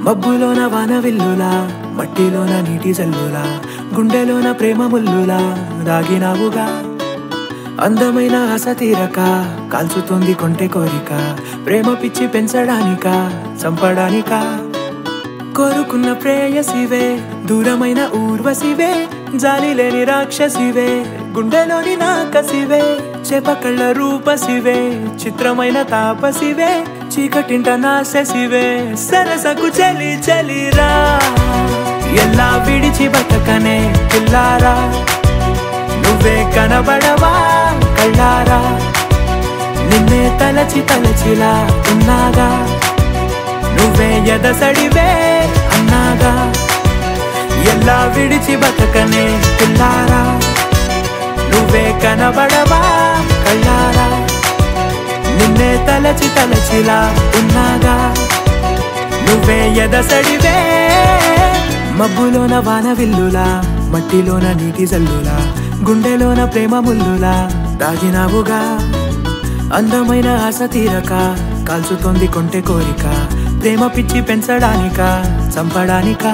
మబ్బులోన వాన విల్లులా మట్టిలోన నీటి జల్లులా గుండెలోన ప్రేమ ముల్లులా దాగినావుగా అందమైన ఆశ తీరక కాల్చుతోంది కొంటె కోరిక ప్రేమ పిచ్చి పెంచడానిక చంపడానిక కోరుకున్న ప్రేయసివే దూరమైన ఊర్వశివే జాలి లేని రాక్షసివే గుండెలోని నాకసివే చేపకళ్ళ రూపసివే చిత్రమైన తాపసివే చీకటింట నాశసివే సరసకు చలి చలిరా ఎలా విడిచి బతకనే పిల్లారా నువ్వే కనబడవా కళ్ళారా నిన్నే తలచి తలచిలా ఉన్నాగా నువ్వే ఎదసడివే అన్నాగా ఎలా విడిచి బతకనే పిల్లారా నువ్వే కనబడవా కళ్ళారా నిన్నే తలచి తలచిలా ఉన్నాగా నువ్వే ఎదసడివే మబ్బులోన వాన విల్లులా మట్టిలోన నీటి జల్లులా గుండెలోన ప్రేమ ముల్లులా దాగినావుగా అందమైన ఆశ తీరక కాల్చుతోంది కొంటె కోరిక ప్రేమ పిచ్చి పెంచడానిక చంపడానికా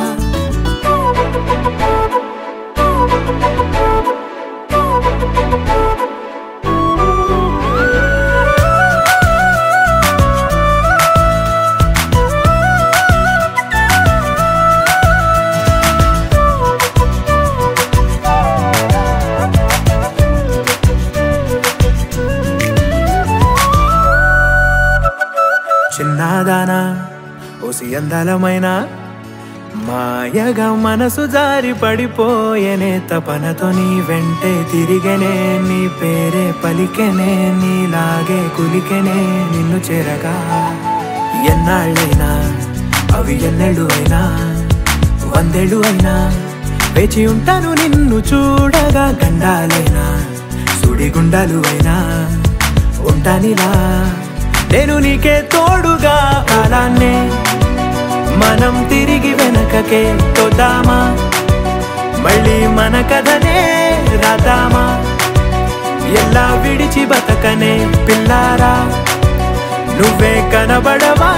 చిన్నదానా ఓసి అందలమైన మాయగా మనసు జారి పడిపోయేనే తపనతో నీ వెంటే తిరిగనే నీ పేరే పలికెనే నీలాగే కులికెనే నిన్ను చేరగా ఎన్నాళ్ళైనా అవి ఎన్నెళ్ళు అయినా వందేళ్ళు అయినా వేచి ఉంటాను నిన్ను చూడగా గండాలైనా సుడిగుండాలు అయినా ఉంటానిలా నేను నీకే తోడుగా కాలాన్నే మనం తిరిగి వెనకకే తోదామా మళ్ళీ మన కథనే రాదామా ఎలా విడిచి బతకనే పిల్లారా నువ్వే కనబడవా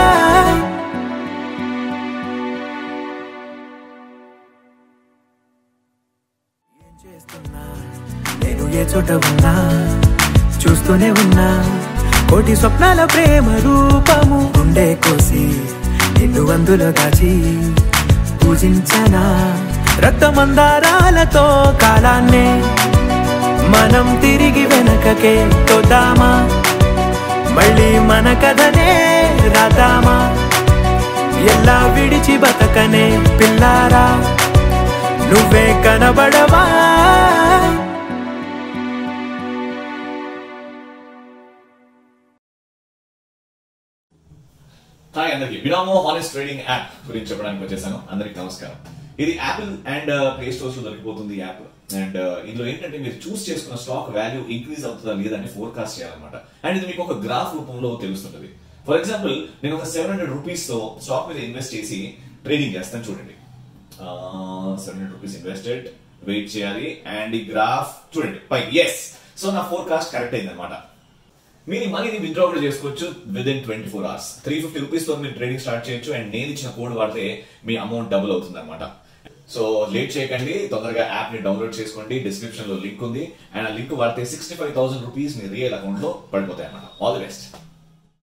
ఏం చేస్తున్నా నేను ఏ చోట ఉన్నా చూస్తూనే ఉన్నా కోటి స్వప్నాల ప్రేమ రూపము ఉండే కోసి నిన్ను అందులో దాచి పూజించనా రక్తమందారాలతో కాలాన్నే మనం తిరిగి వెనకకే తోదామా మళ్ళీ మన కథనే రాదామా ఎలా విడిచి బతకనే పిల్లారా నువ్వే కనబడవా హాయ్ అందరికి బినామో హానెస్ట్ ట్రేడింగ్ యాప్ గురించి చెప్పడానికి వచ్చేసాను అందరికి నమస్కారం ఇది యాపిల్ అండ్ ప్లే స్టోర్స్ లో దొరికిపోతుంది ఈ యాప్ అండ్ ఇందులో ఏంటంటే మీరు చూస్ చేసుకున్న స్టాక్ వాల్యూ ఇంక్రీజ్ అవుతుందా లేదా అని ఫోర్కాస్ట్ చేయాలన్నమాట అండ్ ఇది మీకు ఒక గ్రాఫ్ రూపంలో తెలుస్తుంటది ఫర్ ఎగ్జాంపుల్ నేను ఒక సెవెన్ హండ్రెడ్ రూపీస్ తో స్టాక్ మీద ఇన్వెస్ట్ చేసి ట్రేడింగ్ చేస్తాను చూడండి seven hundred rupees invested wait చేయాలి అండ్ ఈ గ్రాఫ్ చూడండి పై ఎస్ సో నా ఫోర్కాస్ట్ కరెక్ట్ అయింది అనమాట మీరు ఈ మనీని విత్డ్రా కూడా చేసుకోవచ్చు within twenty four hours three fifty rupees తో మీరు ట్రేడింగ్ స్టార్ట్ చేయొచ్చు అండ్ నేను ఇచ్చిన కోడ్ వాడితే మీ అమౌంట్ డబుల్ అవుతుంది అనమాట సో లేట్ చేయకండి తొందరగా యాప్ ని డౌన్లోడ్ చేసుకోండి డిస్క్రిప్షన్ లో లింక్ ఉంది అండ్ ఆ లింక్ వాడితే సిక్స్టీ ఫైవ్ థౌసండ్ రూపీస్ మీ రియల్ అకౌంట్ లో పడిపోతాయి అనమాట ఆల్ ది బెస్ట్